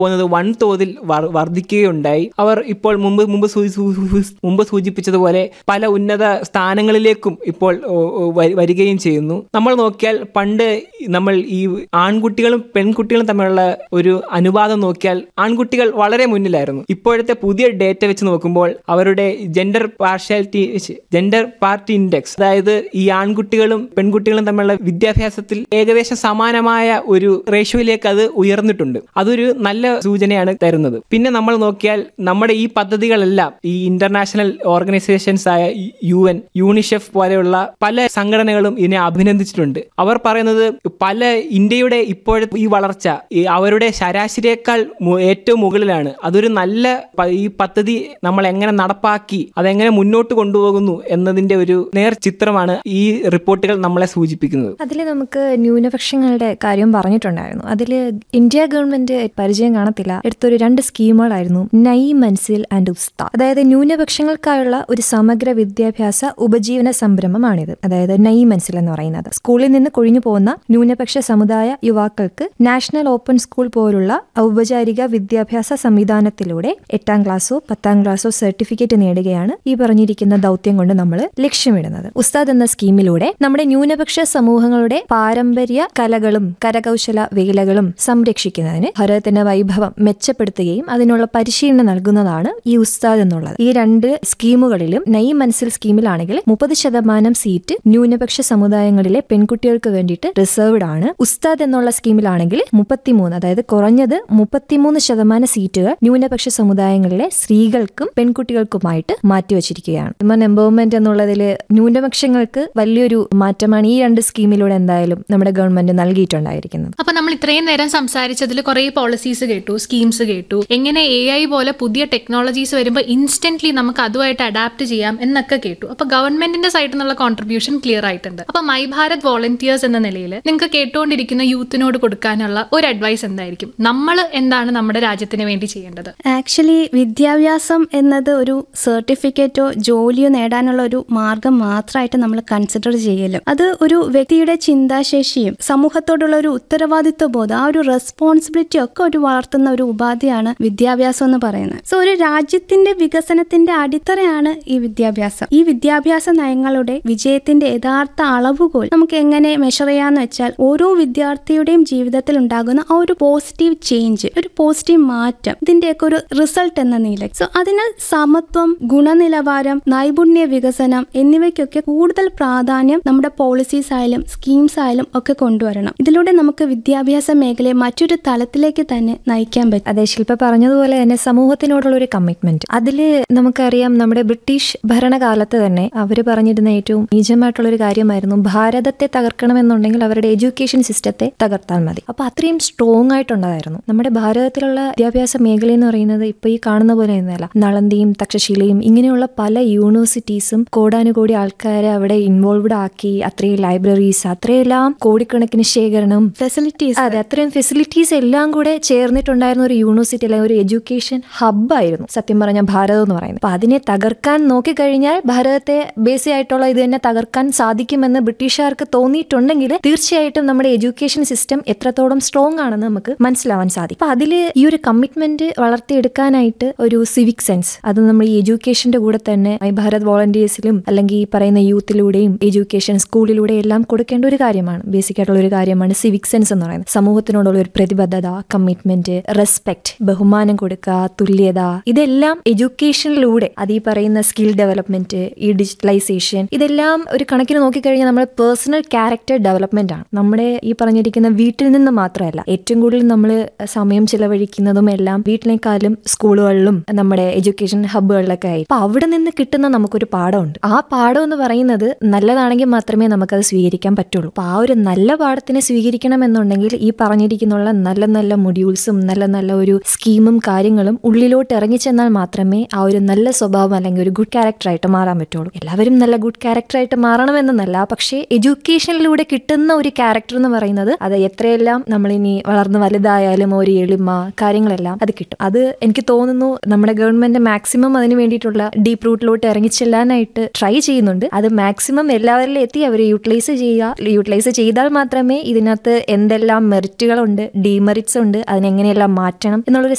പോകുന്നത് വൻതോതിൽ വർ- വർദ്ധിക്കുകയുണ്ടായി അവർ ഇപ്പോൾ മുമ്പ് മുമ്പ് സൂ- സൂ- സൂ- മുമ്പ് സൂചിപ്പിച്ചതുപോലെ പല ഉന്നത സ്ഥാനങ്ങളിലേക്കും ഇപ്പോൾ ഓ, ഓ, വരി- വരികയും ചെയ്യുന്നു നമ്മൾ നോക്കിയാൽ പണ്ട് നമ്മൾ ഈ ആൺകുട്ടികളും പെൺകുട്ടികളും തമ്മിലുള്ള ഒരു അനുപാതം നോക്കിയാൽ ആൺകുട്ടികൾ വളരെ മുന്നിലായിരുന്നു ഇപ്പോഴത്തെ പുതിയ ഡേറ്റ വെച്ച് നോക്കുമ്പോൾ അവരുടെ gender partiality gender parity index അതായത് ഈ ആൺകുട്ടികളും പെൺകുട്ടികളും തമ്മിലുള്ള വിദ്യാഭ്യാസത്തിൽ ഏകദേശം സമാനമായ ഒരു റേഷ്യോയിലേക്ക് അത് ഉയർന്നിട്ടുണ്ട് അതൊരു നല്ല സൂചനയാണ് തരുന്നത് പിന്നെ നമ്മൾ നോക്കിയാൽ നമ്മുടെ ഈ പദ്ധതികളെല്ലാം ഈ ഇന്റർനാഷണൽ ഓർഗനൈസേഷൻസ് ആയ യു എൻ യൂണിഷെഫ് പോലെയുള്ള പല സംഘടനകളും ഇതിനെ അഭിനന്ദിച്ചിട്ടുണ്ട് അവർ പറയുന്നത് പല ഇന്ത്യയുടെ ഇപ്പോഴത്തെ ഈ വളർച്ച ഈ അവരുടെ ശരാശരിയേക്കാൾ മു- ഏറ്റവും മുകളിലാണ് അതൊരു നല്ല പ- ഈ പദ്ധതി നമ്മൾ എങ്ങനെ നടപ്പാക്കി അതെങ്ങനെ മുന്നോട്ട് കൊണ്ടുപോകുന്നു എന്നതിന്റെ ഒരു നേർ ചിത്രമാണ് ഈ റിപ്പോർട്ടുകൾ നമ്മളെ സൂചിപ്പിക്കുന്നത് അതിൽ നമുക്ക് ന്യൂനപക്ഷങ്ങളുടെ കാര്യം പറഞ്ഞിട്ടുണ്ടായിരുന്നു അതിൽ ഇന്ത്യ ഗവൺമെന്റ് പരിചയം കാണത്തില്ല എടുത്തൊരു രണ്ട് സ്കീമുകളായിരുന്നു നൈ മൻസിൽ ആൻഡ് ഉസ്ത അതായത് ന്യൂനപക്ഷങ്ങൾക്കായുള്ള ഒരു സമഗ്ര വിദ്യാഭ്യാസ ഉപജീവന സംരംഭമാണിത് അതായത് നൈ മൻസിൽ എന്ന് പറയുന്നത് സ്കൂളിൽ നിന്ന് കൊഴിഞ്ഞു പോകുന്ന ന്യൂനപക്ഷ സമുദായ യുവാക്കൾക്ക് നാഷണൽ ഓപ്പൺ സ്കൂൾ പോലുള്ള ഔപചാരിക വിദ്യാഭ്യാസ സംവിധാനത്തിലൂടെ എട്ടാം ക്ലാസ്സോ പത്താം ക്ലാസ്സോ സർട്ടിഫിക്കറ്റ് നേടുകയാണ് ഈ പറഞ്ഞിരിക്കുന്ന ദൗത്യം കൊണ്ട് നമ്മൾ ലക്ഷ്യമിടുന്നത് ഉസ്താദ് എന്ന സ്കീമിലൂടെ നമ്മുടെ ന്യൂനപക്ഷ സമൂഹങ്ങളുടെ പാരമ്പര്യ കലകളും കരകൗശല വേലകളും സംരക്ഷിക്കുന്നതിന് ഭാരതത്തിന്റെ വൈഭവം മെച്ചപ്പെടുത്തുകയും അതിനുള്ള പരിശീലനം നൽകുന്നതാണ് ഈ ഉസ്താദ് എന്നുള്ളത് ഈ രണ്ട് സ്കീമുകളിലും നൈ മനസ്സിൽ സ്കീമിലാണെങ്കിൽ മുപ്പത് ശതമാനം സീറ്റ് ന്യൂനപക്ഷ സമുദായങ്ങളിലെ പെൺകുട്ടികൾക്ക് വേണ്ടിയിട്ട് റിസർവ്ഡ് ആണ് ഉസ്താദ് എന്നുള്ള സ്കീമിലാണെങ്കിൽ മുപ്പത്തിമൂന്ന് അതായത് കുറഞ്ഞത് മുപ്പത്തിമൂന്ന് ശതമാനം സീറ്റുകൾ ന്യൂനപക്ഷ സമുദായങ്ങളിലെ സ്ത്രീകൾക്കും പെൺകുട്ടികൾക്കുമായിട്ട് മാറ്റിവെച്ചിരിക്കുകയാണ് വിമൻ എംപവർമെന്റ് എന്നുള്ളതിൽ ന്യൂനപക്ഷങ്ങൾക്ക് വലിയൊരു മാറ്റമാണ് ഈ രണ്ട് സ്കീമിലൂടെ എന്തായാലും നമ്മുടെ ഗവൺമെന്റ് നൽകിയിട്ടുണ്ടായിരിക്കുന്നത് അപ്പൊ നമ്മൾ ഇത്രയും നേരം സംസാരിച്ചതിൽ കുറെ പോളിസീസ് കേട്ടു സ്കീംസ് കേട്ടു എങ്ങനെ എ ഐ പോലെ പുതിയ ടെക്നോളജീസ് വരുമ്പോൾ ഇൻസ്റ്റന്റ്ലി നമുക്ക് അതുമായിട്ട് അഡാപ്റ്റ് ചെയ്യാം എന്നൊക്കെ കേട്ടു അപ്പൊ ഗവൺമെന്റിന്റെ സൈഡിൽ നിന്നുള്ള കോൺട്രിബ്യൂഷൻ ക്ലിയർ ആയിട്ടുണ്ട് അപ്പൊ മൈ ഭാരത് വോളണ്ടിയേഴ്സ് എന്ന നിലയിൽ നിങ്ങൾക്ക് കേട്ടുകൊണ്ടിരിക്കുന്ന യൂത്തിനോട് കൊടുക്കാനുള്ള ഒരു അഡ്വൈസ് എന്തായിരിക്കും നമ്മൾ എന്താണ് നമ്മുടെ രാജ്യത്തിന് വേണ്ടി ചെയ്യേണ്ടത് ആക്ച്വലി വിദ്യാഭ്യാസം എന്നത് ഒരു സർട്ടിഫിക്കറ്റോ ജോലിയോ നേടാനുള്ള ഒരു മാർഗം മാത്രമായിട്ട് നമ്മൾ കൺസിഡർ ചെയ്യല്ലോ അത് ഒരു വ്യക്തിയുടെ ചിന്താശേഷിയും സമൂഹത്തോടുള്ള ഒരു ഉത്തരവാദിത്വ ബോധം ആ ഒരു റെസ്പോൺസിബിലിറ്റി ഒക്കെ ഒരു വളർത്തുന്ന ഒരു ഉപാധിയാണ് വിദ്യാഭ്യാസം എന്ന് പറയുന്നത് സോ ഒരു രാജ്യത്തിന്റെ വികസനത്തിന്റെ അടിത്തറയാണ് ഈ വിദ്യാഭ്യാസം ഈ വിദ്യാഭ്യാസ നയങ്ങളുടെ വിജയത്തിന്റെ യഥാർത്ഥ അളവുകോൽ നമുക്ക് എങ്ങനെ മെഷർ ചെയ്യാന്ന് വെച്ചാൽ ഓരോ വിദ്യാർത്ഥിയുടെയും ജീവിതത്തിൽ ഉണ്ടാകുന്ന ആ ഒരു പോസിറ്റീവ് ചേഞ്ച് ഒരു പോസിറ്റീവ് മാറ്റം ഇതിന്റെയൊക്കെ ഒരു റിസൾട്ട് എന്ന നിലയ്ക്ക് സോ അതിനാൽ സമത്വം ഗുണനിലവാരം നൈപുണ്യ വികസനം എന്നിവയ്ക്കൊക്കെ കൂടുതൽ പ്രാധാന്യം നമ്മുടെ പോളിസീസ് ആയാലും സ്കീംസ് ആയാലും ഒക്കെ കൊണ്ടുവരണം ഇതിലൂടെ നമുക്ക് വിദ്യാഭ്യാസ മേഖലയെ മറ്റൊരു തലത്തിലേക്ക് തന്നെ നയിക്കാൻ പറ്റും അതെ ശില്പ പറഞ്ഞതുപോലെ തന്നെ സമൂഹത്തിനോടുള്ള ഒരു കമ്മിറ്റ്മെന്റ് അതിൽ നമുക്കറിയാം നമ്മുടെ ബ്രിട്ടീഷ് ഭരണകാലത്ത് തന്നെ അവർ പറഞ്ഞിരുന്ന ഏറ്റവും നീചമായിട്ടുള്ള ഒരു കാര്യമായിരുന്നു ഭാരതത്തെ തകർക്കണമെന്നുണ്ടെങ്കിൽ അവരുടെ എഡ്യൂക്കേഷൻ സിസ്റ്റത്തെ തകർത്താൽ മതി അപ്പൊ അത്രയും സ്ട്രോങ് ആയിട്ടുള്ളതായിരുന്നു നമ്മുടെ ഭാരതത്തിലുള്ള വിദ്യാഭ്യാസ മേഖല എന്ന് പറയുന്നത് ഇപ്പൊ ഈ കാണുന്ന പോലെ ഒന്നുമല്ല നളന്തിയും തക്ഷശിലയും ഇങ്ങനെയുള്ള പല യൂണിവേഴ്സിറ്റീസും കോടാനുകോടി ആൾക്കാരെ അവിടെ ഇൻവോൾവ്ഡ് ആക്കി അത്രയും ലൈബ്രറീസ് അത്രയെല്ലാം കോടിക്കണക്കിന് ശേഖരണം ഫെസിലിറ്റീസ് അതെ അത്രയും ഫെസിലിറ്റീസ് എല്ലാം കൂടെ ചേർന്നിട്ടുണ്ടായിരുന്ന ഒരു യൂണിവേഴ്സിറ്റി അല്ലെങ്കിൽ ഒരു എഡ്യൂക്കേഷൻ ഹബ്ബായിരുന്നു സത്യം പറഞ്ഞ ഭാരതം എന്ന് പറയുന്നത് അപ്പൊ അതിനെ തകർക്കാൻ നോക്കിക്കഴിഞ്ഞാൽ ഭാരതത്തെ ബേസി ആയിട്ടുള്ള ഇത് തന്നെ തകർക്കാൻ സാധിക്കുമെന്ന് ബ്രിട്ടീഷുകാർക്ക് തോന്നിയിട്ടുണ്ടെങ്കിൽ തീർച്ചയായിട്ടും നമ്മുടെ എഡ്യൂക്കേഷൻ സിസ്റ്റം എത്രത്തോളം സ്ട്രോങ് ആണെന്ന് നമുക്ക് മനസ്സിലാവാൻ സാധിക്കും അപ്പൊ അതിൽ ഈ ഒരു കമ്മിറ്റ്മെന്റ് വളർത്തിയെടുക്കാനായിട്ട് ഒരു സിവിക് സെൻസ് അത് നമ്മൾ ഈ എഡ്യൂക്കേഷന്റെ കൂടെ തന്നെ ഈ ഭാരത് വോളണ്ടിയേഴ്സിലും അല്ലെങ്കിൽ ഈ പറയുന്ന യൂത്തിലൂടെയും എഡ്യൂക്കേഷൻ സ്കൂളിലൂടെ എല്ലാം കൊടുക്കേണ്ട ഒരു കാര്യമാണ് ബേസിക് ആയിട്ടുള്ള ഒരു കാര്യമാണ് സിവിക് സെൻസ് എന്ന് പറയുന്നത് സമൂഹത്തിനോടുള്ള ഒരു പ്രതിബദ്ധത കമ്മിറ്റ്മെന്റ് റെസ്പെക്ട് ബഹുമാനം കൊടുക്കുക തുല്യത ഇതെല്ലാം എഡ്യൂക്കേഷനിലൂടെ അത് ഈ പറയുന്ന സ്കിൽ ഡെവലപ്മെന്റ് ഈ ഡിജിറ്റലൈസേഷൻ ഇതെല്ലാം ഒരു കണക്കിന് നോക്കിക്കഴിഞ്ഞാൽ നമ്മുടെ പേഴ്സണൽ ക്യാരക്ടർ ഡെവലപ്മെന്റ് ആണ് നമ്മുടെ ഈ പറഞ്ഞിരിക്കുന്ന വീട്ടിൽ നിന്ന് മാത്രമല്ല ഏറ്റവും കൂടുതൽ നമ്മൾ സമയം ചിലവഴിക്കുന്നതും എല്ലാം വീട്ടിനേക്കാളും സ്കൂളുകളിലും നമ്മുടെ എഡ്യൂക്കേഷൻ ഹബ്ബുകളിലൊക്കെ ആയി അപ്പൊ അവിടെ നിന്ന് കിട്ടുന്ന നമുക്കൊരു പാഠമുണ്ട് ആ പാഠം എന്ന് പറയുന്നത് നല്ലതാണെങ്കിൽ മാത്രമേ നമുക്കത് സ്വീകരിക്കാൻ പറ്റുള്ളൂ അപ്പൊ ആ ഒരു നല്ല പാഠത്തിനെ സ്വീകരിക്കണം എന്നുണ്ടെങ്കിൽ ഈ പറഞ്ഞിരിക്കുന്നുള്ള നല്ല നല്ല മൊഡ്യൂൾസും നല്ല നല്ല ഒരു സ്കീമും കാര്യങ്ങളും ഉള്ളിലോട്ട് ഇറങ്ങിച്ചെന്നാൽ മാത്രമേ ആ ഒരു നല്ല സ്വഭാവം അല്ലെങ്കിൽ ഒരു ഗുഡ് ക്യാരക്ടറായിട്ട് മാറാൻ പറ്റുള്ളൂ എല്ലാവരും നല്ല ഗുഡ് ക്യാരക്ടറായിട്ട് മാറണമെന്നല്ല പക്ഷേ എഡ്യൂക്കേഷനിലൂടെ കിട്ടുന്ന ഒരു ക്യാരക്ടർ എന്ന് പറയുന്നത് അത് എത്രയെല്ലാം നമ്മളിനി വളർന്ന് വലുതായാലും ഒരു എളിമ കാര്യങ്ങളെല്ലാം അത് കിട്ടും അത് എനിക്ക് തോന്നുന്നു നമ്മുടെ ഗവൺമെന്റ് മാക്സിമം അതിന് വേണ്ടിയിട്ടുള്ള ഡീപ്പ് റൂട്ടിലോട്ട് ഇറങ്ങിച്ചെല്ലാനായിട്ട് ട്രൈ ചെയ്യുന്നുണ്ട് അത് മാക്സിമം എല്ലാവരിലും എത്തി അവർ യൂട്ടിലൈസ് ചെയ്യുക യൂട്ടിലൈസ് ചെയ്താൽ മാത്രമേ ഇതിനകത്ത് എന്തെല്ലാം മെറിറ്റുകളുണ്ട് ഡീമെറിറ്റ്സ് ഉണ്ട് അതിനെങ്ങനെ ഇതിനെയെല്ലാം മാറ്റണം എന്നുള്ളൊരു